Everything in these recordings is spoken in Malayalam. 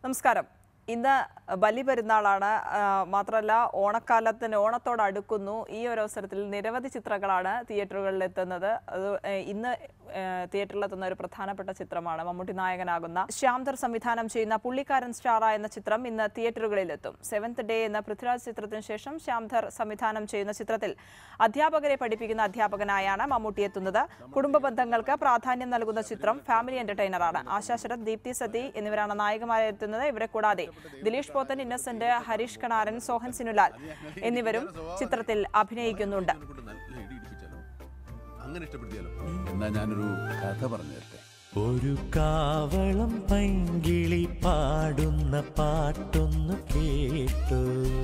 നമസ്കാരം ഇന്ന് ബലിപെരുന്നാളാണ് ആ, മാത്രമല്ല ഓണക്കാലത്തിന് ഓണത്തോടടുക്കുന്നു ഈ ഒരു അവസരത്തിൽ നിരവധി ചിത്രങ്ങളാണ് തിയേറ്ററുകളിൽ എത്തുന്നത് അത് ഏ, ഇന്ന് ഏ, തിയേറ്ററിലെത്തുന്ന ഒരു പ്രധാനപ്പെട്ട ചിത്രമാണ് മമ്മൂട്ടി നായകനാകുന്ന ശ്യാംധർ സംവിധാനം ചെയ്യുന്ന പുള്ളിക്കാരൻ സ്റ്റാറ എന്ന ചിത്രം ഇന്ന് തിയേറ്ററുകളിലെത്തും സെവൻത് ഡേ എന്ന പൃഥ്വിരാജ് ചിത്രത്തിന് ശേഷം ശ്യാംധർ സംവിധാനം ചെയ്യുന്ന ചിത്രത്തിൽ അധ്യാപകരെ പഠിപ്പിക്കുന്ന അധ്യാപകനായാണ് മമ്മൂട്ടി എത്തുന്നത് കുടുംബ ബന്ധങ്ങൾക്ക് പ്രാധാന്യം നൽകുന്ന ചിത്രം ഫാമിലി എന്റർടൈനറാണ് ആശാ ശരത് ദീപ്തി സതി എന്നിവരാണ് നായകമാരെ എത്തുന്നത് ഇവരെ കൂടാതെ ദിലീഷ് പോത്തൻ ഇന്നസെന്റ് ഹരീഷ് കണാരൻ സോഹൻ സിനുലാൽ എന്നിവരും ചിത്രത്തിൽ അഭിനയിക്കുന്നുണ്ട് കൊണ്ട് നല്ല ഇടി ഇടിപ്പിച്ചാലോ അങ്ങനെ ഇഷ്ടപ്പെടുത്തിയാലോ എന്നാ ഞാനൊരു കഥ പറഞ്ഞു തരട്ടെ ഒരു കാവളം പൈങ്കിളി പാടുന്ന പാട്ടൊന്നു കേട്ടു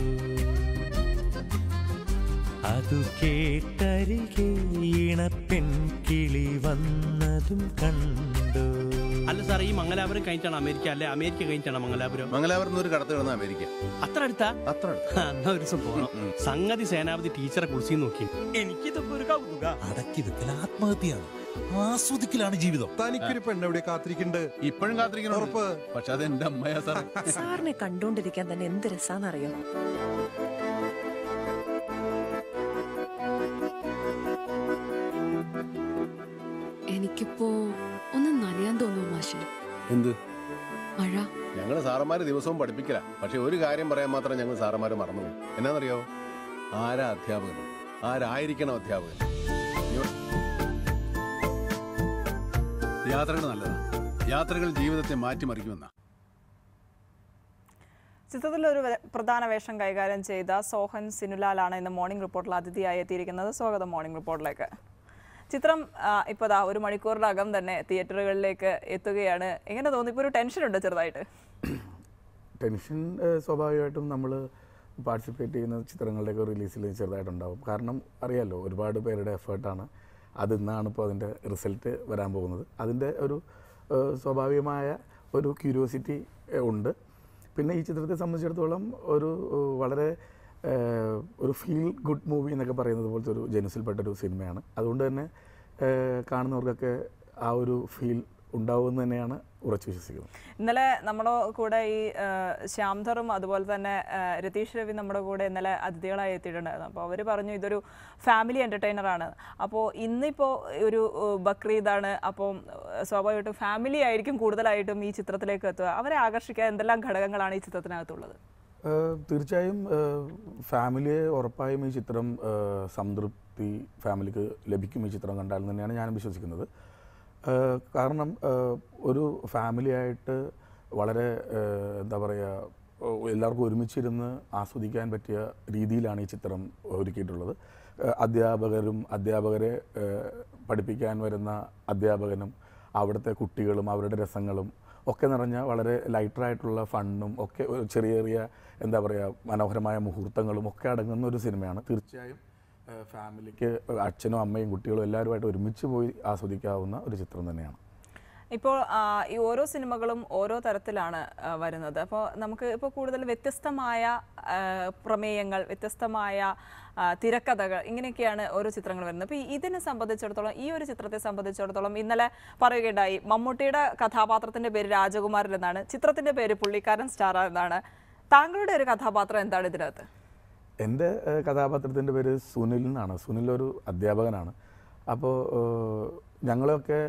അതു കേട്ടരികെ ഇണപ്പെൺ കിളി വന്നതും കണ്ടു അല്ല സാർ ഈ മംഗലാപുരം കഴിഞ്ഞിട്ടാണ് അമേരിക്ക അല്ലെ അമേരിക്ക കഴിഞ്ഞിട്ടാണ് മംഗലാപുരം മംഗലാപുരം ഒരു കടത്ത് കിടന്ന അമേരിക്ക അത്ര അടുത്താ അത്ര അടുത്ത്. എന്നാ ഒരു ദിവസം പോണം സംഗതി സേനാപതി ടീച്ചറെ കുറിച്ച് നോക്കി എനിക്കിതൊക്കെ ഒരു കൗതുക അടക്കി വെക്കൽ ആത്മഹത്യയാണ് ആസ്വദിക്കലാണ് ജീവിതം തനിക്കൊരു പെണ്ണെവിടെ കാത്തിരിക്കുന്നുണ്ട് ഇപ്പോഴും കാത്തിരിക്കണം ഉറപ്പ്. പക്ഷെ അത് എന്റെ അമ്മയാ സാർ സാറിനെ കണ്ടോണ്ടിരിക്കാൻ തന്നെ എന്ത് രസാന്നറിയോ എനിക്കിപ്പോ ഒന്ന് നനയാൻ തോന്നുന്നു മാഷെ എന്ത് മഴ ഞങ്ങള് സാറന്മാര് ദിവസവും പഠിപ്പിക്കല പക്ഷെ ഒരു കാര്യം പറയാൻ മാത്രം ഞങ്ങൾ സാറന്മാര് മറന്നു പോകും എന്നാന്നറിയോ ആരാ അധ്യാപകൻ ആരായിരിക്കണം അധ്യാപകൻ ഇവ- യാത്രകൾ നല്ലതാണ് യാത്രകൾ ജീവിതത്തെ മാറ്റിമറിക്കുമെന്നാ ചിത്രത്തിൽ ഒരു വെ- പ്രധാന വേഷം കൈകാര്യം ചെയ്ത സോഹൻ സിനുലാലാണ് ഇന്ന് മോർണിംഗ് റിപ്പോർട്ടിൽ അതിഥിയായി എത്തിയിരിക്കുന്നത് സ്വാഗതം മോർണിംഗ് റിപ്പോർട്ടിലേക്ക് ചിത്രം ആ, ഇപ്പൊ ദാ ഒരു മണിക്കൂറിനകം തന്നെ തിയേറ്ററുകളിലേക്ക് എത്തുകയാണ് എങ്ങനെ തോന്നി ഇപ്പോൾ ഒരു ടെൻഷൻ ഉണ്ട് ചെറുതായിട്ട് ടെൻഷൻ ഏഹ്, സ്വാഭാവികമായിട്ടും നമ്മൾ പാർട്ടിസിപ്പേറ്റ് ചെയ്യുന്ന ചിത്രങ്ങളുടെയൊക്കെ റിലീസിൽ ചെറുതായിട്ടുണ്ടാവും കാരണം അറിയാമല്ലോ ഒരുപാട് പേരുടെ എഫേർട്ടാണ് അത് ഇന്നാണ് ഇപ്പോൾ അതിൻ്റെ റിസൾട്ട് വരാൻ പോകുന്നത് അതിൻ്റെ ഒരു ഏഹ്, സ്വാഭാവികമായ ഒരു ക്യൂരിയോസിറ്റി ഉണ്ട് പിന്നെ ഈ ചിത്രത്തെ സംബന്ധിച്ചിടത്തോളം ഒരു ഏഹ്, വളരെ ഏഹ്, ഒരു ഫീൽ ഗുഡ് മൂവി എന്നൊക്കെ പറയുന്നത് പോലത്തെ ഒരു ജനുസിൽപ്പെട്ട ഒരു സിനിമയാണ് അതുകൊണ്ട് തന്നെ ഏഹ്, കാണുന്നവർക്കൊക്കെ ആ ഒരു ഫീൽ ഉണ്ടാവുമെന്ന് തന്നെയാണ് ഉറച്ചു വിശ്വസിക്കുന്നത് ഇന്നലെ നമ്മുടെ കൂടെ ഈ ആ, ശ്യാംധറും അതുപോലെ തന്നെ ആ, രതീഷ് രവി നമ്മുടെ കൂടെ ഇന്നലെ അതിഥികളായി എത്തിയിട്ടുണ്ടായിരുന്നു അപ്പോൾ അവർ പറഞ്ഞു ഇതൊരു ഫാമിലി എൻ്റർടൈനർ ആണ് അപ്പോൾ ഇന്നിപ്പോൾ ഒരു ആ, ബക്രീദാണ് അപ്പം ആ, സ്വാഭാവികമായിട്ടും ഫാമിലി ആയിരിക്കും കൂടുതലായിട്ടും ഈ ചിത്രത്തിലേക്ക് എത്തുക അവരെ ആകർഷിക്കാൻ എന്തെല്ലാം ഘടകങ്ങളാണ് ഈ ചിത്രത്തിനകത്തുള്ളത് ഏഹ് തീർച്ചയായും ഏഹ് ഫാമിലിയെ ഉറപ്പായും ഈ ചിത്രം ഏഹ് സംതൃപ്തി ഫാമിലിക്ക് ലഭിക്കും ഈ ചിത്രം കണ്ടാൽ എന്ന് തന്നെയാണ് ഞാൻ വിശ്വസിക്കുന്നത് ഏഹ് കാരണം ഏഹ് ഒരു ഫാമിലിയായിട്ട് വളരെ ഏഹ് എന്താ പറയുക എല്ലാവർക്കും ഒരുമിച്ചിരുന്ന് ആസ്വദിക്കാൻ പറ്റിയ രീതിയിലാണ് ഈ ചിത്രം ഒരുക്കിയിട്ടുള്ളത് ഏഹ് അധ്യാപകരും അധ്യാപകരെ ഏഹ് പഠിപ്പിക്കാൻ വരുന്ന അധ്യാപകനും അവിടുത്തെ കുട്ടികളും അവരുടെ രസങ്ങളും ഒക്കെ നിറഞ്ഞ വളരെ ലൈറ്ററായിട്ടുള്ള ഫണ്ണും ഒക്കെ ഒരു ചെറിയ ചെറിയ എന്താ പറയുക മനോഹരമായ മുഹൂർത്തങ്ങളും ഒക്കെ അടങ്ങുന്ന ഒരു സിനിമയാണ് തീർച്ചയായും ഏഹ് ഫാമിലിക്ക് അച്ഛനും അമ്മയും കുട്ടികളും എല്ലാവരുമായിട്ട് ഒരുമിച്ച് പോയി ആസ്വദിക്കാവുന്ന ഒരു ചിത്രം തന്നെയാണ് ഇപ്പോൾ ആ, ഈ ഓരോ സിനിമകളും ഓരോ തരത്തിലാണ് ആ, വരുന്നത് അപ്പോൾ നമുക്ക് ഇപ്പോൾ കൂടുതൽ വ്യത്യസ്തമായ ആ, പ്രമേയങ്ങൾ വ്യത്യസ്തമായ ആ, തിരക്കഥകൾ ഇങ്ങനെയൊക്കെയാണ് ഓരോ ചിത്രങ്ങൾ വരുന്നത് അപ്പോൾ ഇതിനെ സംബന്ധിച്ചിടത്തോളം ഈ ഒരു ചിത്രത്തെ സംബന്ധിച്ചിടത്തോളം ഇന്നലെ പറയുകയുണ്ടായി മമ്മൂട്ടിയുടെ കഥാപാത്രത്തിന്റെ പേര് രാജകുമാരൻ എന്നാണ് ചിത്രത്തിന്റെ പേര് പുള്ളിക്കാരൻ സ്റ്റാർ എന്നാണ് താങ്കളുടെ ഒരു കഥാപാത്രം എന്താണ് ഇതിനകത്ത് എൻ്റെ ഏഹ്, കഥാപാത്രത്തിൻ്റെ പേര് സുനിൽ എന്നാണ് സുനിൽ ഒരു അധ്യാപകനാണ് അപ്പോൾ ഏഹ്, ഞങ്ങളെയൊക്കെ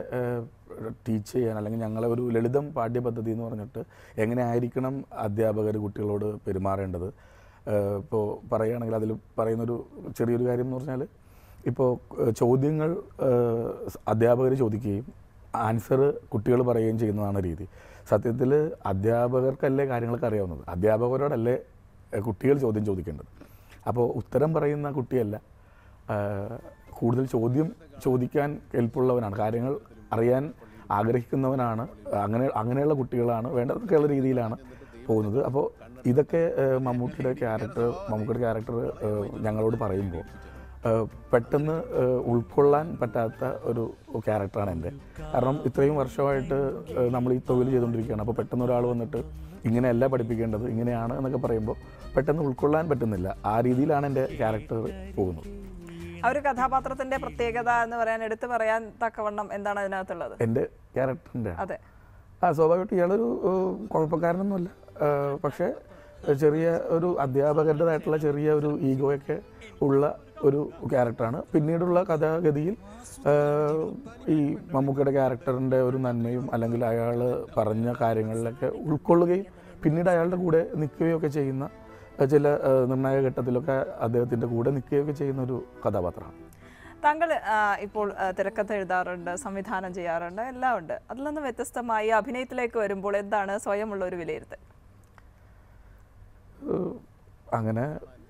ടീച്ച് ചെയ്യാൻ അല്ലെങ്കിൽ ഞങ്ങളെ ഒരു ലളിതം പാഠ്യപദ്ധതി എന്ന് പറഞ്ഞിട്ട് എങ്ങനെ ആയിരിക്കണം അധ്യാപകർ കുട്ടികളോട് പെരുമാറേണ്ടത് ഇപ്പോൾ പറയുകയാണെങ്കിൽ അതിൽ പറയുന്നൊരു ചെറിയൊരു കാര്യം എന്ന് പറഞ്ഞാൽ ഇപ്പോൾ ചോദ്യങ്ങൾ അധ്യാപകർ ചോദിക്കുകയും ആൻസർ കുട്ടികൾ പറയുകയും ചെയ്യുന്നതാണ് രീതി സത്യത്തിൽ അധ്യാപകർക്കല്ലേ കാര്യങ്ങളൊക്കെ അറിയാവുന്നത് അധ്യാപകരോടല്ലേ ഏഹ്, കുട്ടികൾ ചോദ്യം ചോദിക്കേണ്ടത് അപ്പോൾ ഉത്തരം പറയുന്ന കുട്ടിയല്ല ആഹ്, കൂടുതൽ ചോദ്യം ചോദിക്കാൻ കെൽപ്പുള്ളവനാണ് കാര്യങ്ങൾ അറിയാൻ ആഗ്രഹിക്കുന്നവനാണ് അങ്ങനെ അങ്ങനെയുള്ള കുട്ടികളാണ് വേണ്ടതൊക്കെയുള്ള രീതിയിലാണ് പോകുന്നത് അപ്പോൾ ഇതൊക്കെ ഏഹ്, മമ്മൂട്ടിയുടെ ക്യാരക്ടർ മമ്മൂട്ടിയുടെ ക്യാരക്ടർ ഞങ്ങളോട് പറയുമ്പോൾ ഏഹ്, പെട്ടെന്ന് ഏഹ്, ഉൾക്കൊള്ളാൻ പറ്റാത്ത ഒരു ക്യാരക്ടറാണ് എൻ്റെ കാരണം ഇത്രയും വർഷമായിട്ട് ഏഹ്, നമ്മൾ ഈ തൊഴിൽ ചെയ്തുകൊണ്ടിരിക്കുകയാണ് അപ്പോൾ പെട്ടെന്ന് ഒരാൾ വന്നിട്ട് ഇങ്ങനെയല്ല പഠിപ്പിക്കേണ്ടത് ഇങ്ങനെയാണ് എന്നൊക്കെ പറയുമ്പോൾ പെട്ടെന്ന് ഉൾക്കൊള്ളാൻ പറ്റുന്നില്ല ആ രീതിയിലാണ് എൻ്റെ ക്യാരക്ടർ പോകുന്നത് ആ ഒരു കഥാപാത്രത്തിന്റെ പ്രത്യേകത എന്ന് പറയാൻ എടുത്തു പറയാൻ തക്കവണ്ണം എന്താണ് അതിനകത്തുള്ളത് എൻ്റെ ക്യാരക്ടറിൻ്റെ അതെ ആ സ്വാഭാവികമായിട്ട് ഇയാളൊരു ഏഹ്, കുഴപ്പക്കാരനൊന്നുമല്ല ഏഹ്, പക്ഷേ ചെറിയ ഒരു അധ്യാപകരുടേതായിട്ടുള്ള ചെറിയ ഒരു ഈഗോയൊക്കെ ഉള്ള ഒരു ക്യാരക്ടറാണ് പിന്നീടുള്ള കഥാഗതിയിൽ ഏഹ്, ഈ മമ്മൂക്കയുടെ ക്യാരക്ടറിൻ്റെ ഒരു നന്മയും അല്ലെങ്കിൽ അയാൾ പറഞ്ഞ കാര്യങ്ങളിലൊക്കെ ഉൾക്കൊള്ളുകയും പിന്നീട് അയാളുടെ കൂടെ നിൽക്കുകയും ഒക്കെ ചെയ്യുന്ന ഏഹ്, ചില ഏഹ്, നിർണായക ഘട്ടത്തിലൊക്കെ അദ്ദേഹത്തിൻ്റെ കൂടെ നിൽക്കുകയൊക്കെ ചെയ്യുന്ന ഒരു കഥാപാത്രമാണ് താങ്കൾ ആ, ഇപ്പോൾ ആ, തിരക്കഥ എഴുതാറുണ്ട് സംവിധാനം ചെയ്യാറുണ്ട് എല്ലാം ഉണ്ട് അതിൽ നിന്ന് വ്യത്യസ്തമായി അഭിനയത്തിലേക്ക് വരുമ്പോൾ എന്താണ് സ്വയമുള്ള ഒരു വിലയിരുത്തൽ ഏഹ്, അങ്ങനെ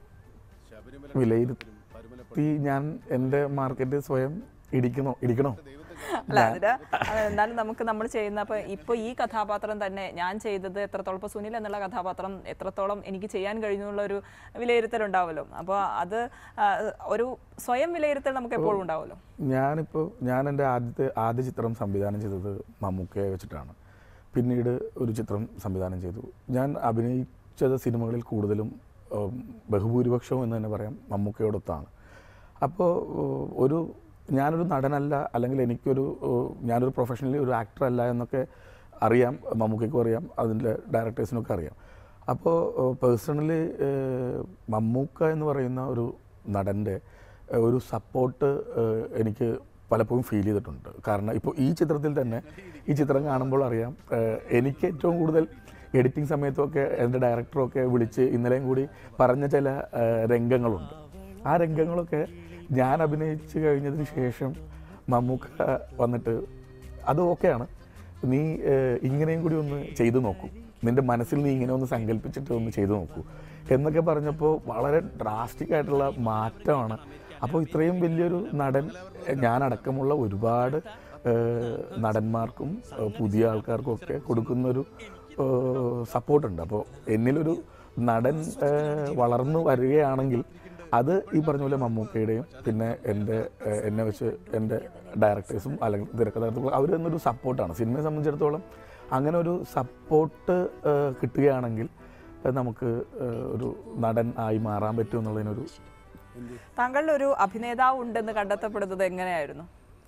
വിലയിരുത്തി ഞാൻ എൻ്റെ മാർക്കറ്റ് സ്വയം ഇടിക്കണോ ഇടിക്കണോ അല്ല അതിന് അത് എന്നാലും നമുക്ക് നമ്മൾ ചെയ്യുന്ന ഇപ്പൊ ഇപ്പൊ ഈ കഥാപാത്രം തന്നെ ഞാൻ ചെയ്തത് എത്രത്തോളം ഇപ്പൊ സുനിൽ എന്നുള്ള കഥാപാത്രം എത്രത്തോളം എനിക്ക് ചെയ്യാൻ കഴിഞ്ഞു എന്നുള്ള ഒരു വിലയിരുത്തൽ ഉണ്ടാവുമല്ലോ അപ്പോൾ അത് ആ, ഒരു സ്വയം വിലയിരുത്തൽ നമുക്ക് എപ്പോഴും ഉണ്ടാവുമല്ലോ ഞാനിപ്പോൾ ഞാൻ എൻ്റെ ആദ്യത്തെ ആദ്യ ചിത്രം സംവിധാനം ചെയ്തത് മമ്മൂക്കയെ വെച്ചിട്ടാണ് പിന്നീട് ഒരു ചിത്രം സംവിധാനം ചെയ്തു ഞാൻ അഭിനയിച്ചത് സിനിമകളിൽ കൂടുതലും ഉം, ബഹുഭൂരിപക്ഷവും എന്ന് തന്നെ പറയാം മമ്മൂക്കയോടൊത്താണ് അപ്പോൾ ഉം, ഒരു ഞാനൊരു നടനല്ല അല്ലെങ്കിൽ എനിക്കൊരു ഉം, ഞാനൊരു പ്രൊഫഷണലി ഒരു ആക്ടർ അല്ല എന്നൊക്കെ അറിയാം മമ്മൂക്കയ്ക്കും അറിയാം അതിൻ്റെ ഡയറക്ടേഴ്സിനൊക്കെ അറിയാം അപ്പോൾ പേഴ്സണലി മമ്മൂക്ക എന്ന് പറയുന്ന ഒരു നടൻ്റെ ഏഹ്, ഒരു സപ്പോർട്ട് എനിക്ക് പലപ്പോഴും ഫീൽ ചെയ്തിട്ടുണ്ട് കാരണം ഇപ്പോൾ ഈ ചിത്രത്തിൽ തന്നെ ഈ ചിത്രം കാണുമ്പോൾ അറിയാം ഏഹ്, എനിക്ക് ഏറ്റവും കൂടുതൽ എഡിറ്റിംഗ് സമയത്തൊക്കെ എൻ്റെ ഡയറക്ടറൊക്കെ വിളിച്ച് ഇന്നലെയും കൂടി പറഞ്ഞ ചില ഏഹ്, രംഗങ്ങളുണ്ട് ആ രംഗങ്ങളൊക്കെ ഞാൻ അഭിനയിച്ച് കഴിഞ്ഞതിന് ശേഷം മമ്മൂക്ക വന്നിട്ട് അത് ഓക്കെയാണ് നീ ഏഹ്, ഇങ്ങനെയും കൂടി ഒന്ന് ചെയ്തു നോക്കൂ നിൻ്റെ മനസ്സിൽ നീ ഇങ്ങനെ ഒന്ന് സങ്കല്പിച്ചിട്ട് ഒന്ന് ചെയ്തു നോക്കൂ എന്നൊക്കെ പറഞ്ഞപ്പോൾ വളരെ ഡ്രാസ്റ്റിക് ആയിട്ടുള്ള മാറ്റമാണ് അപ്പോൾ ഇത്രയും വലിയൊരു നടൻ ഏഹ്, ഞാനടക്കമുള്ള ഒരുപാട് ഏഹ്, നടന്മാർക്കും ഏഹ്, പുതിയ ആൾക്കാർക്കും ഒക്കെ കൊടുക്കുന്നൊരു സപ്പോർട്ടുണ്ട് അപ്പോൾ എന്നിലൊരു നടൻ ഏഹ്, വളർന്നു വരികയാണെങ്കിൽ അത് ഈ പറഞ്ഞ പോലെ മമ്മൂക്കയുടെയും പിന്നെ എൻ്റെ ഏഹ്, എന്നെ വെച്ച് എൻ്റെ ഡയറക്ടേഴ്സും അല്ലെങ്കിൽ തിരക്കഥാർത്ഥികളും അവർ തന്നൊരു സപ്പോർട്ടാണ് സിനിമയെ സംബന്ധിച്ചിടത്തോളം അങ്ങനെ ഒരു സപ്പോർട്ട് കിട്ടുകയാണെങ്കിൽ ഏഹ്, നമുക്ക് ഏഹ്, ഒരു നടൻ ആയി മാറാൻ പറ്റും എന്നുള്ളതിനൊരു താങ്കളുടെ ഒരു അഭിനേതാവ് ഉണ്ടെന്ന് കണ്ടെത്തപ്പെടുന്നത് എങ്ങനെയായിരുന്നു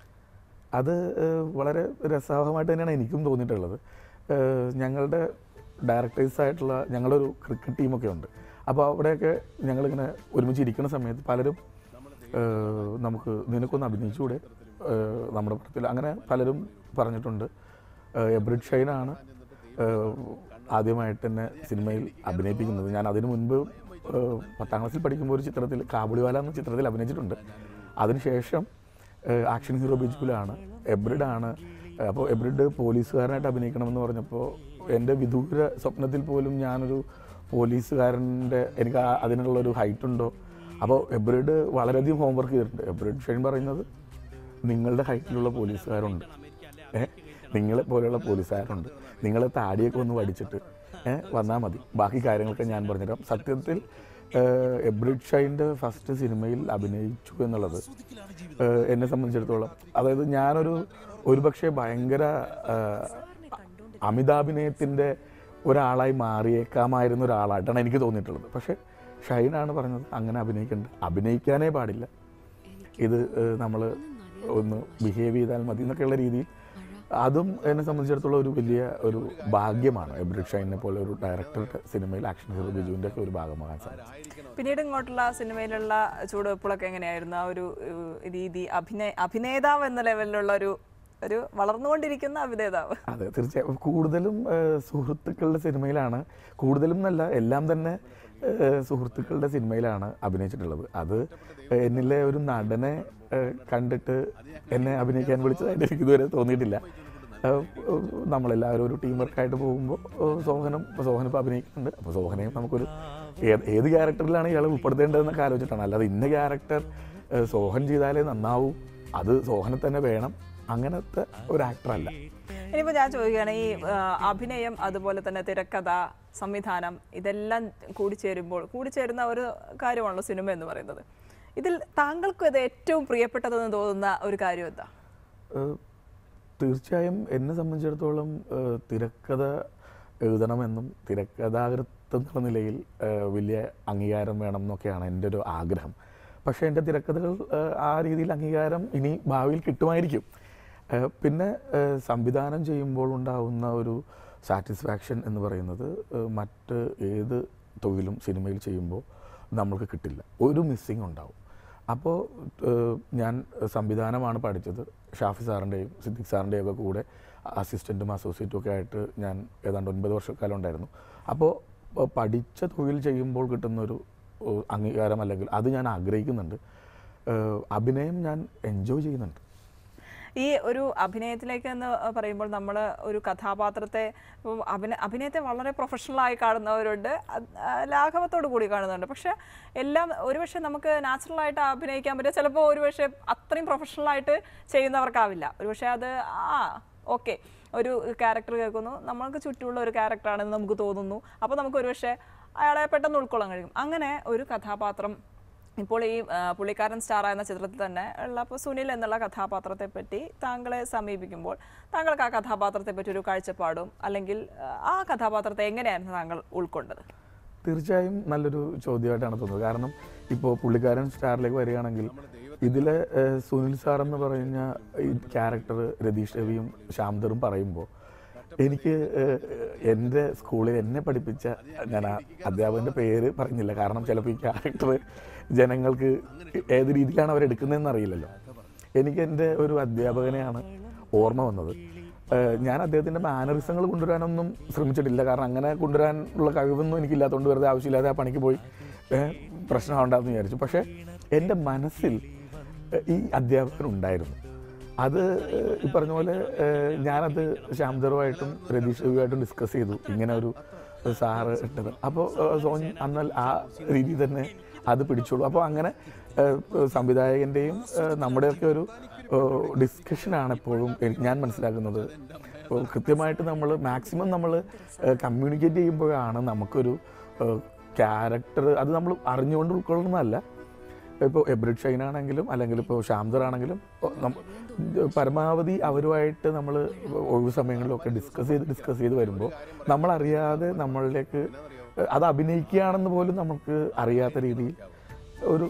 അത് ഏഹ്, വളരെ രസകരമായിട്ട് തന്നെയാണ് എനിക്കും തോന്നിയിട്ടുള്ളത് ഏഹ്, ഞങ്ങളുടെ ഡയറക്ടേഴ്സായിട്ടുള്ള ഞങ്ങളൊരു ക്രിക്കറ്റ് ടീമൊക്കെ ഉണ്ട് അപ്പോൾ അവിടെയൊക്കെ ഞങ്ങളിങ്ങനെ ഒരുമിച്ച് ഇരിക്കുന്ന സമയത്ത് പലരും ഏഹ്, നമുക്ക് നിനക്കൊന്ന് അഭിനയിച്ചുകൂടെ ഏഹ്, നമ്മുടെ പടത്തിൽ അങ്ങനെ പലരും പറഞ്ഞിട്ടുണ്ട് ഏഹ്, എബ്രിഡ് ഷൈനാണ് ഏഹ്, ആദ്യമായിട്ട് എന്നെ സിനിമയിൽ അഭിനയിപ്പിക്കുന്നത് ഞാൻ അതിനു മുൻപ് ഏഹ്, പത്താം ക്ലാസ്സിൽ പഠിക്കുമ്പോൾ ഒരു ചിത്രത്തിൽ കാബുളിവാല എന്ന ചിത്രത്തിൽ അഭിനയിച്ചിട്ടുണ്ട് അതിനുശേഷം ഏഹ്, ആക്ഷൻ ഹീറോ ബിജുവിലാണ് എബ്രിഡാണ് അപ്പോൾ എബ്രിഡ് പോലീസുകാരനായിട്ട് അഭിനയിക്കണമെന്ന് പറഞ്ഞപ്പോൾ എൻ്റെ വിദൂര സ്വപ്നത്തിൽ പോലും ഞാനൊരു പോലീസുകാരൻ്റെ എനിക്ക് ആ- അതിനുള്ളൊരു ഹൈറ്റ് ഉണ്ടോ അപ്പോൾ എബ്രിഡ് വളരെയധികം ഹോംവർക്ക് ചെയ്തിട്ടുണ്ട് എബ്രിഡ് ഷെയ്ൻ പറയുന്നത് നിങ്ങളുടെ ഹൈറ്റിലുള്ള പോലീസുകാരുണ്ട് ഏ നിങ്ങളെ പോലെയുള്ള പോലീസുകാരുണ്ട് നിങ്ങളെ താടിയൊക്കെ ഒന്ന് വടിച്ചിട്ട് ഏ വന്നാൽ മതി ബാക്കി കാര്യങ്ങളൊക്കെ ഞാൻ പറഞ്ഞുതരാം സത്യത്തിൽ ഏഹ്, എബ്രിഡ് ഷൈൻ്റെ ഫസ്റ്റ് സിനിമയിൽ അഭിനയിച്ചു എന്നുള്ളത് ഏഹ്, എന്നെ സംബന്ധിച്ചിടത്തോളം അതായത് ഞാനൊരു ഒരുപക്ഷെ ഭയങ്കര ഏഹ്, അമിതാഭിനയത്തിൻ്റെ ഒരാളായി മാറിയേക്കാമായിരുന്ന ഒരാളായിട്ടാണ് എനിക്ക് തോന്നിയിട്ടുള്ളത് പക്ഷേ ഷൈനാണ് പറഞ്ഞത് അങ്ങനെ അഭിനയിക്കേണ്ട അഭിനയിക്കാനേ പാടില്ല ഇത് നമ്മൾ ഒന്ന് ബിഹേവ് ചെയ്താൽ മതി എന്നൊക്കെയുള്ള രീതിയിൽ അതും എന്നെ സംബന്ധിച്ചിടത്തോളം ഒരു വലിയ ഒരു ഭാഗ്യമാണ് എബ്രിഡ് ഷൈനെ പോലെ ഒരു ഡയറക്ടറുടെ സിനിമയിൽ ആക്ഷൻ ഹീറോ ബിജുവിൻ്റെ ഒക്കെ ഒരു ഭാഗമാകാൻ സാധിച്ചത് പിന്നീട് ഇങ്ങോട്ടുള്ള സിനിമയിലുള്ള ചുവടുവെപ്പുകളൊക്കെ എങ്ങനെയായിരുന്നു ആ ഒരു ഏഹ്, രീതി അഭിനയ അഭിനേതാവ് എന്ന ലെവലിലുള്ള ഒരു ഒരു വളർന്നുകൊണ്ടിരിക്കുന്ന അഭിനേതാവ് അതെ തീർച്ചയായും കൂടുതലും ഏഹ്, സുഹൃത്തുക്കളുടെ സിനിമയിലാണ് കൂടുതലും എന്നല്ല എല്ലാം തന്നെ ഏഹ്, സുഹൃത്തുക്കളുടെ സിനിമയിലാണ് അഭിനയിച്ചിട്ടുള്ളത് അത് എന്നിലെ ഒരു നടനെ ഏഹ്, കണ്ടിട്ട് എന്നെ അഭിനയിക്കാൻ വിളിച്ചതായിട്ട് എനിക്ക് ഇതുവരെ തോന്നിയിട്ടില്ല ഏഹ്, നമ്മളെല്ലാവരും ഒരു ടീം വർക്കായിട്ട് പോകുമ്പോൾ സോഹനം ഇപ്പോൾ സോഹൻ ഇപ്പോൾ അഭിനയിക്കുന്നുണ്ട് അപ്പോൾ സോഹനെയും നമുക്കൊരു ഏത് ഏത് ക്യാരക്ടറിലാണ് ഇയാൾ ഉൾപ്പെടുത്തേണ്ടതെന്നൊക്കെ ആലോചിച്ചിട്ടാണ് അല്ലാതെ ഇന്ന ക്യാരക്ടർ സോഹൻ ചെയ്താലേ നന്നാവൂ അത് സോഹനെ തന്നെ വേണം അങ്ങനത്തെ ഒരു ആക്ടറല്ല ഇനിയിപ്പോൾ ഞാൻ ചോദിക്കുകയാണ് ഈ ആ, അഭിനയം അതുപോലെ തന്നെ തിരക്കഥ സംവിധാനം ഇതെല്ലാം കൂടിച്ചേരുമ്പോൾ കൂടിച്ചേരുന്ന ഒരു കാര്യമാണല്ലോ സിനിമ എന്ന് പറയുന്നത് ഇതിൽ താങ്കൾക്ക് ഇത് ഏറ്റവും പ്രിയപ്പെട്ടതെന്ന് തോന്നുന്ന ഒരു കാര്യം എന്താ ഏഹ് തീർച്ചയായും എന്നെ സംബന്ധിച്ചിടത്തോളം ഏഹ് തിരക്കഥ എഴുതണമെന്നും തിരക്കഥാകൃത്ത് എന്നുള്ള നിലയിൽ ഏഹ് വലിയ അംഗീകാരം വേണം എന്നൊക്കെയാണ് എൻ്റെ ഒരു ആഗ്രഹം പക്ഷേ എൻ്റെ തിരക്കഥകൾ ഏഹ് ആ രീതിയിൽ അംഗീകാരം ഇനി ഭാവിയിൽ കിട്ടുമായിരിക്കും ഏഹ് പിന്നെ ഏഹ് സംവിധാനം ചെയ്യുമ്പോൾ ഉണ്ടാവുന്ന ഒരു സാറ്റിസ്ഫാക്ഷൻ എന്ന് പറയുന്നത് ഏഹ് മറ്റ് ഏത് തൊഴിലും സിനിമയിൽ ചെയ്യുമ്പോൾ നമ്മൾക്ക് കിട്ടില്ല ഒരു മിസ്സിങ് ഉണ്ടാവും അപ്പോൾ ഏഹ് ഞാൻ സംവിധാനമാണ് പഠിച്ചത് ഷാഫി സാറിൻ്റെയും സിദ്ദിഖ് സാറിൻ്റെയും ഒക്കെ കൂടെ അസിസ്റ്റൻറ്റും അസോസിയേറ്റും ഒക്കെ ആയിട്ട് ഞാൻ ഏതാണ്ട് ഒൻപത് വർഷക്കാലം ഉണ്ടായിരുന്നു അപ്പോൾ പഠിച്ച തൊഴിൽ ചെയ്യുമ്പോൾ കിട്ടുന്നൊരു ഏഹ് അംഗീകാരം അല്ലെങ്കിൽ അത് ഞാൻ ആഗ്രഹിക്കുന്നുണ്ട് ഏഹ് അഭിനയം ഞാൻ എൻജോയ് ചെയ്യുന്നുണ്ട് ഈ ഒരു അഭിനയത്തിലേക്ക് എന്ന് പറയുമ്പോൾ നമ്മൾ ഒരു കഥാപാത്രത്തെ ഉം, അഭിന അഭിനയത്തെ വളരെ പ്രൊഫഷണലായി കാണുന്നവരുണ്ട് അത്, ആ, ലാഘവത്തോടു കൂടി കാണുന്നുണ്ട് പക്ഷെ എല്ലാം ഒരുപക്ഷെ നമുക്ക് നാച്ചുറലായിട്ട് അഭിനയിക്കാൻ പറ്റുക ചിലപ്പോൾ ഒരുപക്ഷെ അത്രയും പ്രൊഫഷണലായിട്ട് ചെയ്യുന്നവർക്കാവില്ല ഒരുപക്ഷെ അത് ആ ഓക്കെ ഒരു ക്യാരക്ടർ കേൾക്കുന്നു നമ്മൾക്ക് ചുറ്റുമുള്ള ഒരു ക്യാരക്ടറാണെന്ന് നമുക്ക് തോന്നുന്നു അപ്പോൾ നമുക്ക് ഒരുപക്ഷെ അയാളെ പെട്ടെന്ന് ഉൾക്കൊള്ളാൻ കഴിയും അങ്ങനെ ഒരു കഥാപാത്രം ഇപ്പോൾ ഈ ആ, പുള്ളിക്കാരൻ സ്റ്റാർ എന്ന ചിത്രത്തിൽ തന്നെ ഉള്ള അപ്പോൾ സുനിൽ എന്നുള്ള കഥാപാത്രത്തെ പറ്റി താങ്കളെ സമീപിക്കുമ്പോൾ താങ്കൾക്ക് ആ കഥാപാത്രത്തെ പറ്റി ഒരു കാഴ്ചപ്പാടും അല്ലെങ്കിൽ ആ, ആ കഥാപാത്രത്തെ എങ്ങനെയായിരുന്നു താങ്കൾ ഉൾക്കൊണ്ടത് തീർച്ചയായും നല്ലൊരു ചോദ്യമായിട്ടാണ് തോന്നുന്നത് കാരണം ഇപ്പോൾ പുള്ളിക്കാരൻ സ്റ്റാറിലേക്ക് വരികയാണെങ്കിൽ ഇതിലെ ഏഹ്, സുനിൽ സാർ എന്ന് പറയുന്ന ഈ ക്യാരക്ടർ രതീഷ് രവിയും ശ്യാംദറും പറയുമ്പോൾ എനിക്ക് ഏഹ്, എൻ്റെ സ്കൂളിൽ എന്നെ പഠിപ്പിച്ച ഞാൻ ആ അധ്യാപകൻ്റെ പേര് പറഞ്ഞില്ല കാരണം ചിലപ്പോൾ ഈ ക്യാരക്ടർ ജനങ്ങൾക്ക് ഏത് രീതിയിലാണ് അവരെടുക്കുന്നതെന്ന് അറിയില്ലല്ലോ എനിക്ക് എൻ്റെ ഒരു അധ്യാപകനെയാണ് ഓർമ്മ വന്നത് ഏഹ് ഞാൻ അദ്ദേഹത്തിൻ്റെ മാനറിസങ്ങൾ കൊണ്ടുവരാനൊന്നും ശ്രമിച്ചിട്ടില്ല കാരണം അങ്ങനെ കൊണ്ടുവരാനുള്ള കഴിവൊന്നും എനിക്കില്ലാത്തതുകൊണ്ട് വെറുതെ ആവശ്യമില്ലാതെ ആ പണിക്ക് പോയി ഏഹ് പ്രശ്നമുണ്ടാകുമെന്ന് വിചാരിച്ചു പക്ഷേ എൻ്റെ മനസ്സിൽ ഏഹ് ഈ അധ്യാപകൻ ഉണ്ടായിരുന്നു അത് ഏഹ് ഈ പറഞ്ഞ പോലെ ഏഹ് ഞാനത് ശ്യാംദറുമായിട്ടും രതീഷ് രവിയുമായിട്ടും ഡിസ്കസ് ചെയ്തു ഇങ്ങനെ ഒരു സാറ് ഇട്ടത് അപ്പോൾ സോൻ എന്നാൽ ആ രീതിയിൽ തന്നെ അത് പിടിച്ചോളൂ അപ്പോൾ അങ്ങനെ ഏഹ് സംവിധായകൻ്റെയും ഏഹ് നമ്മുടെയൊക്കെ ഒരു ഡിസ്കഷനാണ് എപ്പോഴും എനിക്ക് ഞാൻ മനസ്സിലാക്കുന്നത് അപ്പോൾ കൃത്യമായിട്ട് നമ്മൾ മാക്സിമം നമ്മൾ കമ്മ്യൂണിക്കേറ്റ് ചെയ്യുമ്പോഴാണ് നമുക്കൊരു ക്യാരക്ടർ അത് നമ്മൾ അറിഞ്ഞുകൊണ്ട് ഉൾക്കൊള്ളുന്നതല്ല ഇപ്പോൾ എബ്രിഡ് ഷൈൻ ആണെങ്കിലും അല്ലെങ്കിൽ ഇപ്പോൾ ഷാംദർ ആണെങ്കിലും ഒ- നം- പരമാവധി അവരുമായിട്ട് നമ്മൾ ഒഴിവ് സമയങ്ങളിലൊക്കെ ഡിസ്കസ് ചെയ്ത് ഡിസ്കസ് ചെയ്ത് വരുമ്പോൾ നമ്മളറിയാതെ നമ്മളിലേക്ക് അത് അഭിനയിക്കുകയാണെന്ന് പോലും നമുക്ക് അറിയാത്ത രീതിയിൽ ഒരു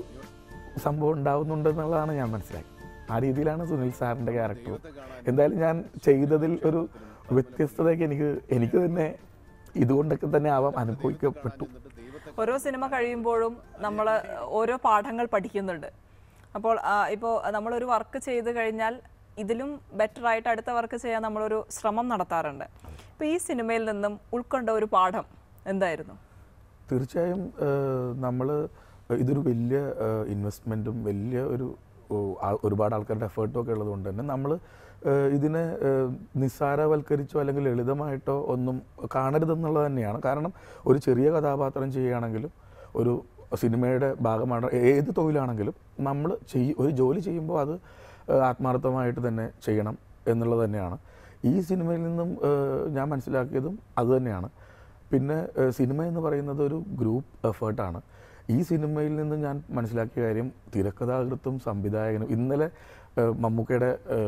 സംഭവം ഉണ്ടാവുന്നുണ്ട് എന്നുള്ളതാണ് ഞാൻ മനസ്സിലാക്കി ആ രീതിയിലാണ് സുനിൽ സാറിൻ്റെ ക്യാരക്ടർ എന്തായാലും ഞാൻ ചെയ്തതിൽ ഒരു വ്യത്യസ്തതയൊക്കെ എനിക്ക് എനിക്ക് തന്നെ ഇതുകൊണ്ടൊക്കെ തന്നെ ആവാം അനുഭവിക്കപ്പെട്ടു ഓരോ സിനിമ കഴിയുമ്പോഴും നമ്മൾ ഓരോ പാഠങ്ങൾ പഠിക്കുന്നുണ്ട് അപ്പോൾ ആ, ഇപ്പോൾ നമ്മളൊരു വർക്ക് ചെയ്ത് കഴിഞ്ഞാൽ ഇതിലും ബെറ്റർ ആയിട്ട് അടുത്ത വർക്ക് ചെയ്യാൻ നമ്മളൊരു ശ്രമം നടത്താറുണ്ട് ഇപ്പോൾ ഈ സിനിമയിൽ നിന്നും ഉൾക്കൊണ്ട ഒരു പാഠം എന്തായിരുന്നു തീർച്ചയായും നമ്മൾ ഇതൊരു വലിയ ഇൻവെസ്റ്റ്മെൻറ്റും വലിയ ഒരു ഓ, ആ- ഒരുപാട് ആൾക്കാരുടെ എഫേർട്ടും ഒക്കെ ഉള്ളതുകൊണ്ട് തന്നെ നമ്മൾ ഇതിനെ ഏഹ്, നിസ്സാരവൽക്കരിച്ചോ അല്ലെങ്കിൽ ലളിതമായിട്ടോ ഒന്നും കാണരുതെന്നുള്ളത് തന്നെയാണ് കാരണം ഒരു ചെറിയ കഥാപാത്രം ചെയ്യുകയാണെങ്കിലും ഒരു സിനിമയുടെ ഭാഗമാണ് ഏത് തൊഴിലാണെങ്കിലും നമ്മൾ ചെയ് ഒരു ജോലി ചെയ്യുമ്പോൾ അത് ഏഹ്, ആത്മാർത്ഥമായിട്ട് തന്നെ ചെയ്യണം എന്നുള്ളത് തന്നെയാണ് ഈ സിനിമയിൽ നിന്നും ഏഹ്, ഞാൻ മനസ്സിലാക്കിയതും അതുതന്നെയാണ് പിന്നെ ഏഹ്, സിനിമ എന്ന് പറയുന്നത് ഒരു ഗ്രൂപ്പ് എഫേർട്ടാണ് ഈ സിനിമയിൽ നിന്ന് ഞാൻ മനസ്സിലാക്കിയ കാര്യം തിരക്കഥാകൃത്തും സംവിധായകനും ഇന്നലെ ഏഹ്, മമ്മൂക്കയുടെ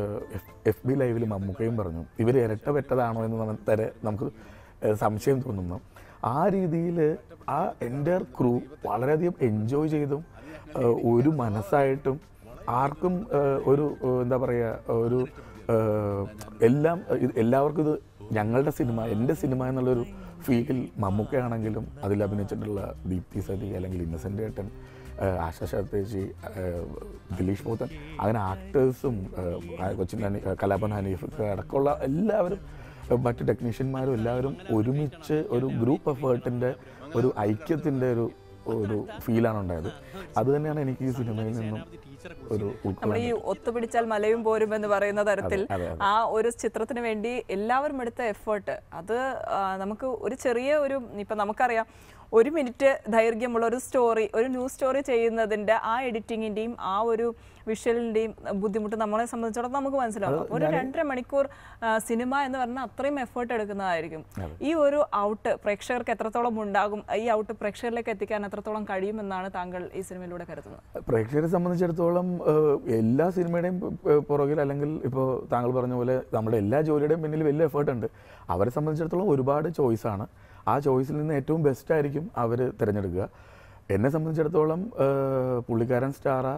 എഫ് ബി ലൈവിൽ മമ്മൂക്കയും പറഞ്ഞു ഇവർ ഇരട്ട പെട്ടതാണോ എന്ന് നമ്മ- വരെ നമുക്ക് ഏഹ്, സംശയം തോന്നുന്നു ആ രീതിയിൽ ആ എൻ്റെ ക്രൂ വളരെയധികം എൻജോയ് ചെയ്തും ഏഹ്, ഒരു മനസ്സായിട്ടും ആർക്കും ഏഹ്, ഒരു ഏഹ്, എന്താ പറയുക ഒരു ഏഹ്, എല്ലാം ഇത് എല്ലാവർക്കും ഇത് ഞങ്ങളുടെ സിനിമ എൻ്റെ സിനിമ എന്നുള്ളൊരു ഫീലിൽ മമ്മൂക്കയാണെങ്കിലും അതിൽ അഭിനയിച്ചിട്ടുള്ള ദീപ്തി സതി അല്ലെങ്കിൽ ഇന്നസെൻ്റ് ഏട്ടൻ ഏഹ്, ആശ ശരത്തേജി ഏഹ്, ദിലീഷ് മൂത്തൻ അങ്ങനെ ആക്ടേഴ്സും കൊച്ചിൻ ഹനി കലാപൻ ഹനീഫ് അടക്കമുള്ള എല്ലാവരും ഏഹ്, മറ്റ് ടെക്നീഷ്യന്മാരും എല്ലാവരും ഒരുമിച്ച് ഒരു ഗ്രൂപ്പ് എഫേർട്ടിൻ്റെ ഒരു ഐക്യത്തിൻ്റെ ഒരു ഒരു ഫീലാണ് ഉണ്ടായത് അത് തന്നെയാണ് എനിക്ക് ഈ സിനിമയിൽ നിന്നും ഒരു നമ്മൾ ഉൾക്കൊള്ളാൻ ഈ ഒത്തുപിടിച്ചാൽ മലയും പോരും എന്ന് പറയുന്ന തരത്തിൽ അതെ, അതെ. ആ ഒരു ചിത്രത്തിന് വേണ്ടി എല്ലാവരും എടുത്ത എഫേർട്ട് അത് ആ, നമുക്ക് ഒരു ചെറിയ ഒരു ഇപ്പം നമുക്കറിയാം ഒരു മിനിറ്റ് ദൈർഘ്യമുള്ള ഒരു സ്റ്റോറി ഒരു ന്യൂസ് സ്റ്റോറി ചെയ്യുന്നതിൻ്റെ ആ എഡിറ്റിങ്ങിൻ്റെയും ആ ഒരു വിഷ്വലിൻ്റെയും ബുദ്ധിമുട്ട് നമ്മളെ സംബന്ധിച്ചിടത്തോളം നമുക്ക് മനസ്സിലാവും അപ്പോൾ ഒരു രണ്ടര മണിക്കൂർ ആ, സിനിമ എന്ന് പറഞ്ഞാൽ അത്രയും എഫേർട്ട് എടുക്കുന്നതായിരിക്കും ഈ ഒരു ഔട്ട് പ്രേക്ഷകർക്ക് എത്രത്തോളം ഉണ്ടാകും ഈ ഔട്ട് പ്രേക്ഷകരിലേക്ക് എത്തിക്കാൻ എത്രത്തോളം കഴിയുമെന്നാണ് താങ്കൾ ഈ സിനിമയിലൂടെ കരുതുന്നത് പ്രേക്ഷകരെ സംബന്ധിച്ചിടത്തോളം ഏഹ്, എല്ലാ സിനിമയുടെയും പ് പുറകിൽ അല്ലെങ്കിൽ ഇപ്പോൾ താങ്കൾ പറഞ്ഞ പോലെ നമ്മുടെ എല്ലാ ജോലിയുടെയും പിന്നിൽ വലിയ എഫേർട്ട് ഉണ്ട് അവരെ സംബന്ധിച്ചിടത്തോളം ഒരുപാട് ചോയ്സാണ് ആ ചോയ്സിൽ നിന്ന് ഏറ്റവും ബെസ്റ്റ് ആയിരിക്കും അവർ തിരഞ്ഞെടുക്കുക എന്നെ സംബന്ധിച്ചിടത്തോളം ഏഹ്, പുള്ളിക്കാരൻ സ്റ്റാറ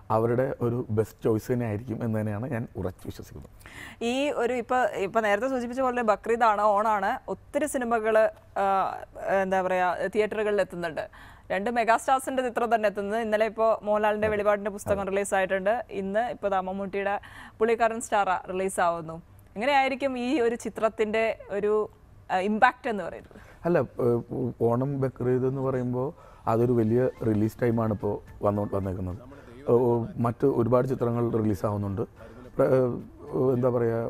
അവരുടെ ഒരു ബെസ്റ്റ് ചോയ്സ് തന്നെ ആയിരിക്കും എന്ന് തന്നെയാണ് ഞാൻ ഉറച്ചു വിശ്വസിക്കുന്നത് ഈ ഒരു ഇപ്പൊ ഇപ്പൊ നേരത്തെ സൂചിപ്പിച്ച പോലെ ബക്രീദാണ് ഓണാണ് ഒത്തിരി സിനിമകൾ എന്താ പറയാ തിയേറ്ററുകളിൽ എത്തുന്നുണ്ട് രണ്ട് മെഗാസ്റ്റാർസിന്റെ ചിത്രം തന്നെ എത്തുന്നത് ഇന്നലെ ഇപ്പോൾ മോഹൻലാലിന്റെ വെളിപാടിന്റെ പുസ്തകം റിലീസ് ആയിട്ടുണ്ട് ഇന്ന് ഇപ്പോൾ ദാ മമ്മൂട്ടിയുടെ പുള്ളിക്കാരൻ സ്റ്റാർ റിലീസ് ആവുന്നു എങ്ങനെയായിരിക്കും ഈ ഒരു ചിത്രത്തിന്റെ ഒരു ഇമ്പാക്റ്റ് എന്ന് പറയുന്നത് അല്ല ഏഹ്, ഓണം ബക്രീദ് എന്ന് പറയുമ്പോൾ അതൊരു വലിയ റിലീസ് ടൈമാണ് ഇപ്പോൾ വന്നു വന്നേക്കുന്നത് ഏഹ്, മറ്റ് ഒരുപാട് ചിത്രങ്ങൾ റിലീസാവുന്നുണ്ട് പ്ര- ഏഹ്, എന്താ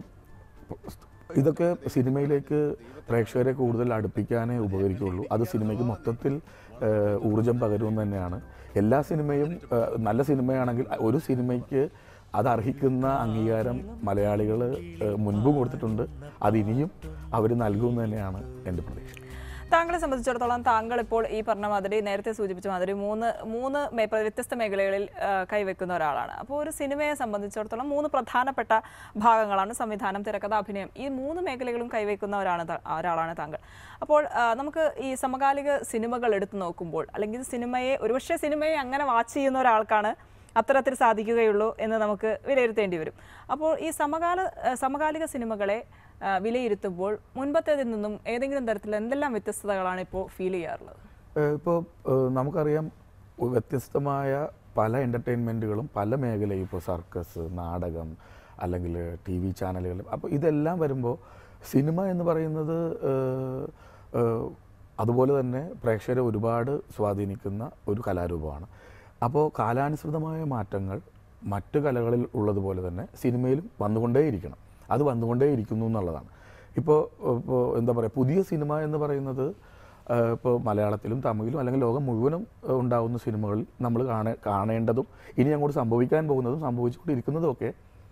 പറയുക ഇതൊക്കെ സിനിമയിലേക്ക് പ്രേക്ഷകരെ കൂടുതൽ അടുപ്പിക്കാനേ ഉപകരിക്കുകയുള്ളൂ അത് സിനിമയ്ക്ക് മൊത്തത്തിൽ ഏഹ്, ഊർജം പകരുമെന്ന് തന്നെയാണ് എല്ലാ സിനിമയും ഏഹ്, നല്ല സിനിമയാണെങ്കിൽ ഒരു സിനിമയ്ക്ക് അത് അർഹിക്കുന്ന അംഗീകാരം മലയാളികൾ മുൻപും കൊടുത്തിട്ടുണ്ട് അതിനിയും അവർ നൽകുമെന്ന് തന്നെയാണ് എൻ്റെ പ്രതീക്ഷ താങ്കളെ സംബന്ധിച്ചിടത്തോളം താങ്കൾ ഇപ്പോൾ ഈ പറഞ്ഞ മാതിരി നേരത്തെ സൂചിപ്പിച്ച മാതിരി മൂന്ന് മൂന്ന് മേ- വ്യത്യസ്ത മേഖലകളിൽ ആ, കൈവെക്കുന്ന ഒരാളാണ് അപ്പോൾ ഒരു സിനിമയെ സംബന്ധിച്ചിടത്തോളം മൂന്ന് പ്രധാനപ്പെട്ട ഭാഗങ്ങളാണ് സംവിധാനം തിരക്കഥ അഭിനയം ഈ മൂന്ന് മേഖലകളും കൈവയ്ക്കുന്ന ഒരാളാണ് താ- ഒരാളാണ് താങ്കൾ അപ്പോൾ ആ, നമുക്ക് ഈ സമകാലിക സിനിമകൾ എടുത്തു നോക്കുമ്പോൾ അല്ലെങ്കിൽ സിനിമയെ ഒരുപക്ഷെ സിനിമയെ അങ്ങനെ വാച്ച് ചെയ്യുന്ന ഒരാൾക്കാണ് അത്തരത്തിൽ സാധിക്കുകയുള്ളൂ എന്ന് നമുക്ക് വിലയിരുത്തേണ്ടി വരും അപ്പോൾ ഈ സമകാല ആ, സമകാലിക സിനിമകളെ ആ, വിലയിരുത്തുമ്പോൾ മുൻപത്തേതിൽ നിന്നും ഏതെങ്കിലും തരത്തിൽ എന്തെല്ലാം വ്യത്യസ്തതകളാണ് ഇപ്പോൾ ഫീൽ ചെയ്യാറുള്ളത് ഇപ്പോൾ നമുക്കറിയാം ഒ- വ്യത്യസ്തമായ പല എൻ്റർടൈൻമെൻറ്റുകളും പല മേഖലയും ഇപ്പോൾ സർക്കസ് നാടകം അല്ലെങ്കിൽ ടി വി ചാനലുകൾ അപ്പോൾ ഇതെല്ലാം വരുമ്പോൾ സിനിമ എന്ന് പറയുന്നത് ഏഹ്, ഏഹ്, അതുപോലെ തന്നെ പ്രേക്ഷകരെ ഒരുപാട് സ്വാധീനിക്കുന്ന ഒരു കലാരൂപമാണ് അപ്പോൾ കാലാനുസൃതമായ മാറ്റങ്ങൾ മറ്റ് കലകളിൽ ഉള്ളതുപോലെ തന്നെ സിനിമയിലും വന്നുകൊണ്ടേയിരിക്കണം അത് വന്നുകൊണ്ടേയിരിക്കുന്നു എന്നുള്ളതാണ് ഇപ്പോൾ ഇപ്പോൾ എന്താ പറയുക പുതിയ സിനിമ എന്ന് പറയുന്നത് ഇപ്പോൾ മലയാളത്തിലും തമിഴിലും അല്ലെങ്കിൽ ലോകം മുഴുവനും ഏഹ്, ഉണ്ടാവുന്ന സിനിമകളിൽ നമ്മൾ കാണേ കാണേണ്ടതും ഇനി അങ്ങോട്ട് സംഭവിക്കാൻ പോകുന്നതും സംഭവിച്ചുകൊണ്ടിരിക്കുന്നതും ഒക്കെ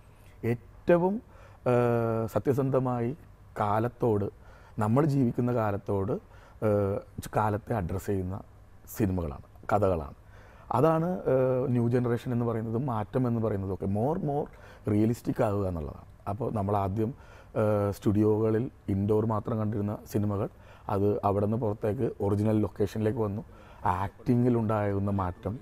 ഏറ്റവും ഏഹ്, സത്യസന്ധമായി കാലത്തോട് നമ്മൾ ജീവിക്കുന്ന കാലത്തോട് ഏഹ്, കാലത്തെ അഡ്രസ്സ് ചെയ്യുന്ന സിനിമകളാണ് കഥകളാണ് അതാണ് ന്യൂ ജനറേഷൻ എന്ന് പറയുന്നതും മാറ്റം എന്ന് പറയുന്നതും ഒക്കെ മോർ മോർ റിയലിസ്റ്റിക് ആകുക എന്നുള്ളതാണ് അപ്പോൾ നമ്മൾ ആദ്യം സ്റ്റുഡിയോകളിൽ ഇൻഡോർ മാത്രം കണ്ടിരുന്ന സിനിമകൾ അത് അവിടെ നിന്ന് പുറത്തേക്ക് ഒറിജിനൽ ലൊക്കേഷനിലേക്ക് വന്നു ആക്ടിങ്ങിലുണ്ടാകുന്ന മാറ്റം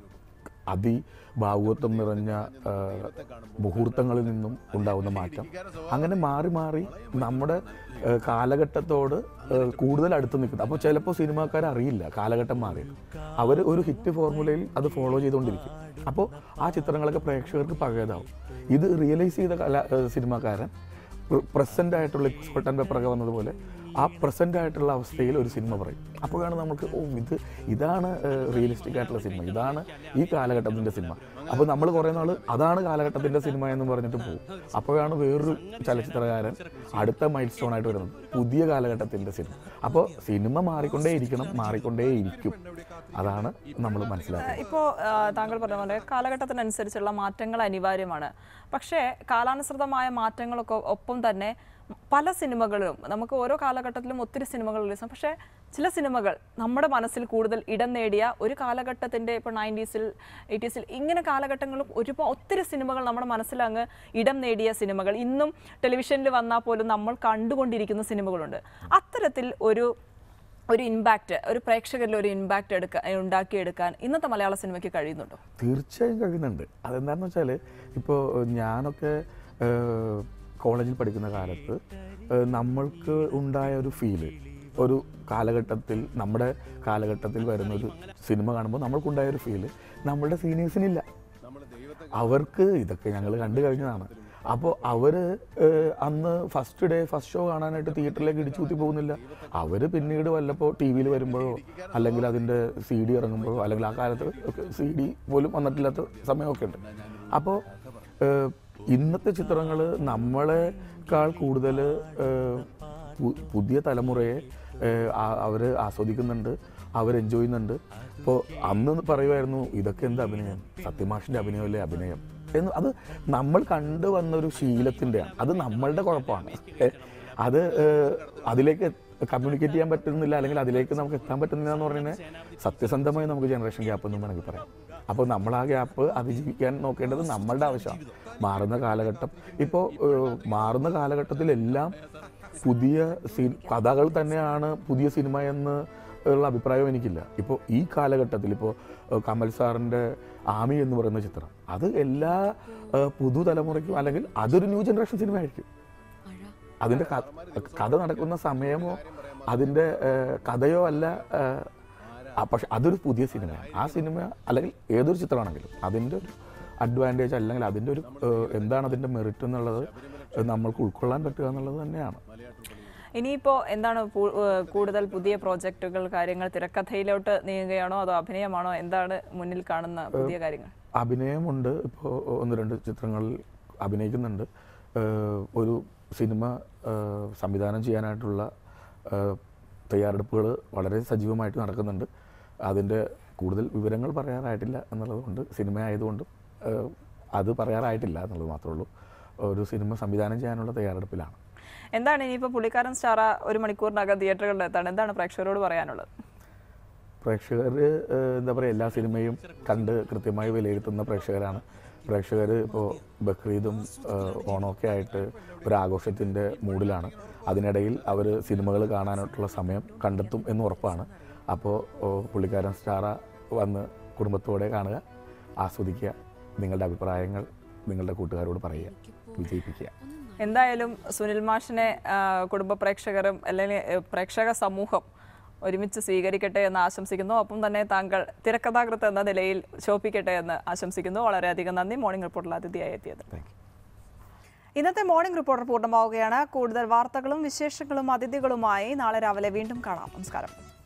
അതിഭാവുകത്വം നിറഞ്ഞ ആ, മുഹൂർത്തങ്ങളിൽ നിന്നും ഉണ്ടാകുന്ന മാറ്റം അങ്ങനെ മാറി മാറി നമ്മുടെ ആ, കാലഘട്ടത്തോട് ആ, കൂടുതൽ അടുത്ത് നിൽക്കുന്നത് അപ്പോൾ ചിലപ്പോൾ സിനിമാക്കാർ അറിയില്ല കാലഘട്ടം മാറി അവർ ഒരു ഹിറ്റ് ഫോർമുലയിൽ അത് ഫോളോ ചെയ്തുകൊണ്ടിരിക്കും അപ്പോൾ ആ ചിത്രങ്ങളൊക്കെ പ്രേക്ഷകർക്ക് പഴയതാവും ഇത് റിയലൈസ് ചെയ്ത കല ആ, സിനിമാക്കാരൻ പ്രസൻ്റ് ആയിട്ടുള്ള സോൾട്ട് ആൻഡ് പെപ്പറൊക്കെ വന്നതുപോലെ ആ പ്രസൻ്റ് ആയിട്ടുള്ള അവസ്ഥയിൽ ഒരു സിനിമ പറയും അപ്പോഴാണ് നമുക്ക് ഓ ഇത് ഇതാണ് റിയലിസ്റ്റിക് ആയിട്ടുള്ള സിനിമ ഇതാണ് ഈ കാലഘട്ടത്തിൻ്റെ സിനിമ അപ്പോൾ നമ്മൾ കുറേ നാൾ അതാണ് കാലഘട്ടത്തിൻ്റെ സിനിമ എന്ന് പറഞ്ഞിട്ട് പോകും അപ്പോഴാണ് വേറൊരു ചലച്ചിത്രകാരൻ അടുത്ത മൈൽ സ്റ്റോൺ ആയിട്ട് വരുന്നത് പുതിയ കാലഘട്ടത്തിൻ്റെ സിനിമ അപ്പോൾ സിനിമ മാറിക്കൊണ്ടേ ഇരിക്കണം മാറിക്കൊണ്ടേ ഇരിക്കും അതാണ് നമ്മൾ മനസ്സിലാക്കുന്നത് ഇപ്പോൾ താങ്കൾ പറഞ്ഞ പോലെ കാലഘട്ടത്തിനനുസരിച്ചുള്ള മാറ്റങ്ങൾ അനിവാര്യമാണ് പക്ഷേ കാലാനുസൃതമായ മാറ്റങ്ങളൊക്കെ ഒപ്പം തന്നെ പല സിനിമകളും നമുക്ക് ഓരോ കാലഘട്ടത്തിലും ഒത്തിരി സിനിമകൾ റിലീസ് പക്ഷേ ചില സിനിമകൾ നമ്മുടെ മനസ്സിൽ കൂടുതൽ ഇടം നേടിയ ഒരു കാലഘട്ടത്തിൻ്റെ ഇപ്പോൾ നയൻറ്റീസിൽ എയ്റ്റീസിൽ ഇങ്ങനെ കാലഘട്ടങ്ങളും ഒരുപാട് ഒത്തിരി സിനിമകൾ നമ്മുടെ മനസ്സിൽ അങ്ങ് ഇടം നേടിയ സിനിമകൾ ഇന്നും ടെലിവിഷനിൽ വന്നാൽ പോലും നമ്മൾ കണ്ടുകൊണ്ടിരിക്കുന്ന സിനിമകളുണ്ട് അത്തരത്തിൽ ഒരു ഒരു ഇമ്പാക്റ്റ് ഒരു പ്രേക്ഷകരിൽ ഒരു ഇമ്പാക്റ്റ് എടുക്കാൻ ഉണ്ടാക്കിയെടുക്കാൻ ഇന്നത്തെ മലയാള സിനിമയ്ക്ക് കഴിയുന്നുണ്ടോ തീർച്ചയായും കഴിയുന്നുണ്ട് അതെന്താണെന്ന് വെച്ചാൽ ഇപ്പോൾ ഞാനൊക്കെ ഏഹ്, കോളേജിൽ പഠിക്കുന്ന കാലത്ത് ഏഹ്, നമ്മൾക്ക് ഉണ്ടായ ഒരു ഫീല് ഒരു കാലഘട്ടത്തിൽ നമ്മുടെ കാലഘട്ടത്തിൽ വരുന്ന ഒരു സിനിമ കാണുമ്പോൾ നമ്മൾക്കുണ്ടായ ഒരു ഫീല് നമ്മളുടെ സീനിയേഴ്സിനില്ല അവർക്ക് ഇതൊക്കെ ഞങ്ങൾ കണ്ടു കഴിഞ്ഞതാണ് അപ്പോൾ അവർ അന്ന് ഫസ്റ്റ് ഡേ ഫസ്റ്റ് ഷോ കാണാനായിട്ട് തിയേറ്ററിലേക്ക് ഇടിച്ചു കുത്തി പോകുന്നില്ല അവർ പിന്നീട് വല്ലപ്പോൾ ടി വിയിൽ വരുമ്പോഴോ അല്ലെങ്കിൽ അതിൻ്റെ സി ഡി ഇറങ്ങുമ്പോഴോ അല്ലെങ്കിൽ ആ കാലത്ത് സി ഡി പോലും വന്നിട്ടില്ലാത്ത സമയമൊക്കെ ഉണ്ട് അപ്പോൾ ഇന്നത്തെ ചിത്രങ്ങൾ നമ്മളെക്കാൾ കൂടുതൽ പു- പുതിയ തലമുറയെ അവർ ആസ്വദിക്കുന്നുണ്ട് അവർ എൻജോയ് ചെയ്യുന്നുണ്ട് ഇപ്പോൾ അന്ന് പറയുമായിരുന്നു ഇതൊക്കെ എന്ത് അഭിനയം സത്യമാഷിൻ്റെ അഭിനയമല്ലേ അഭിനയം എന്ന് അത് നമ്മൾ കണ്ടുവന്ന ഒരു ശീലത്തിൻ്റെയാണ് അത് നമ്മളുടെ കുഴപ്പമാണ് ഏ, അത് ഏഹ്, അതിലേക്ക് കമ്മ്യൂണിക്കേറ്റ് ചെയ്യാൻ പറ്റുന്നില്ല അല്ലെങ്കിൽ അതിലേക്ക് നമുക്ക് എത്താൻ പറ്റുന്നില്ല എന്ന് പറയുന്നത് സത്യസന്ധമായി നമുക്ക് ജനറേഷൻ ഗ്യാപ്പ് എന്ന് വേണമെങ്കിൽ പറയാം അപ്പോൾ നമ്മൾ ആ ഗ്യാപ്പ് അതിജീവിക്കാൻ നോക്കേണ്ടത് നമ്മളുടെ ആവശ്യമാണ് മാറുന്ന കാലഘട്ടം ഇപ്പോൾ ഏഹ്, മാറുന്ന കാലഘട്ടത്തിലെല്ലാം പുതിയ സി കഥകൾ തന്നെയാണ് പുതിയ സിനിമ എന്ന് ഉള്ള അഭിപ്രായം എനിക്കില്ല ഇപ്പോൾ ഈ കാലഘട്ടത്തിൽ ഇപ്പോൾ ഏഹ്, കമൽ സാറിൻ്റെ ആമി എന്ന് പറയുന്ന ചിത്രം അത് എല്ലാ ആ, പുതുതലമുറയ്ക്കും അല്ലെങ്കിൽ അതൊരു ന്യൂ ജനറേഷൻ സിനിമ ആയിരിക്കും മഴ അതിൻ്റെ ക- കഥ നടക്കുന്ന സമയമോ അതിൻ്റെ ആ, കഥയോ അല്ല ആ, ആ, പക്ഷെ അതൊരു പുതിയ സിനിമയാണ് ആ സിനിമ അല്ലെങ്കിൽ ഏതൊരു ചിത്രമാണെങ്കിലും അതിൻ്റെ ഒരു അഡ്വാൻറ്റേജ് അല്ലെങ്കിൽ അതിൻ്റെ ഒരു ആ, എന്താണ് അതിൻ്റെ മെറിറ്റ് എന്നുള്ളത് നമ്മൾക്ക് ഉൾക്കൊള്ളാൻ പറ്റുക എന്നുള്ളത് തന്നെയാണ് ഇനിയിപ്പോൾ എന്താണ് പു- ഏഹ് കൂടുതൽ പുതിയ പ്രോജക്റ്റുകൾ കാര്യങ്ങൾ തിരക്കഥയിലോട്ട് നീങ്ങുകയാണോ അതോ അഭിനയമാണോ എന്താണ് മുന്നിൽ കാണുന്ന പുതിയ കാര്യങ്ങൾ അഭിനയമുണ്ട് ഇപ്പോൾ ഒന്ന് രണ്ട് ചിത്രങ്ങളിൽ അഭിനയിക്കുന്നുണ്ട് ഏഹ് ഒരു സിനിമ ഏഹ് സംവിധാനം ചെയ്യാനായിട്ടുള്ള ഏഹ് തയ്യാറെടുപ്പുകൾ വളരെ സജീവമായിട്ട് നടക്കുന്നുണ്ട് അതിൻ്റെ കൂടുതൽ വിവരങ്ങൾ പറയാറായിട്ടില്ല എന്നുള്ളതുകൊണ്ട് സിനിമ ആയതുകൊണ്ടും ഏഹ് അത് പറയാറായിട്ടില്ല എന്നുള്ളത് മാത്രമേ ഉള്ളൂ ഒരു സിനിമ സംവിധാനം ചെയ്യാനുള്ള തയ്യാറെടുപ്പിലാണ് എന്താണ് ഇനിയിപ്പോൾ പുള്ളിക്കാരൻ സ്റ്റാറ ഒരു മണിക്കൂറിനകം തിയേറ്ററുകളിൽ എത്താണ് എന്താണ് പ്രേക്ഷകരോട് പറയാനുള്ളത് പ്രേക്ഷകർ എന്താ പറയുക എല്ലാ സിനിമയും കണ്ട് കൃത്യമായി വിലയിരുത്തുന്ന പ്രേക്ഷകരാണ് പ്രേക്ഷകർ ഇപ്പോൾ ബക്രീദും ഏഹ്, ഓണമൊക്കെ ആയിട്ട് ഒരു ആഘോഷത്തിൻ്റെ മൂഡിലാണ് അതിനിടയിൽ അവർ സിനിമകൾ കാണാനായിട്ടുള്ള സമയം കണ്ടെത്തും എന്ന് ഉറപ്പാണ് അപ്പോൾ പുള്ളിക്കാരൻ സ്റ്റാറ വന്ന് കുടുംബത്തോടെ കാണുക ആസ്വദിക്കുക നിങ്ങളുടെ അഭിപ്രായങ്ങൾ നിങ്ങളുടെ കൂട്ടുകാരോട് പറയുക വിജയിപ്പിക്കുക എന്തായാലും സുനിൽ മാഷിനെ ആ, കുടുംബ പ്രേക്ഷകരും അല്ലെങ്കിൽ ഏഹ്, പ്രേക്ഷക സമൂഹം ഒരുമിച്ച് സ്വീകരിക്കട്ടെ എന്ന് ആശംസിക്കുന്നു ഒപ്പം തന്നെ താങ്കൾ തിരക്കഥാകൃത്ത് എന്ന നിലയിൽ ശോഭിക്കട്ടെ എന്ന് ആശംസിക്കുന്നു വളരെയധികം നന്ദി മോർണിംഗ് റിപ്പോർട്ടിൽ അതിഥിയായി എത്തിയത് താങ്ക് യു ഇന്നത്തെ മോർണിംഗ് റിപ്പോർട്ടർ പൂർണ്ണമാവുകയാണ് കൂടുതൽ വാർത്തകളും വിശേഷങ്ങളും അതിഥികളുമായി നാളെ രാവിലെ വീണ്ടും കാണാം നമസ്കാരം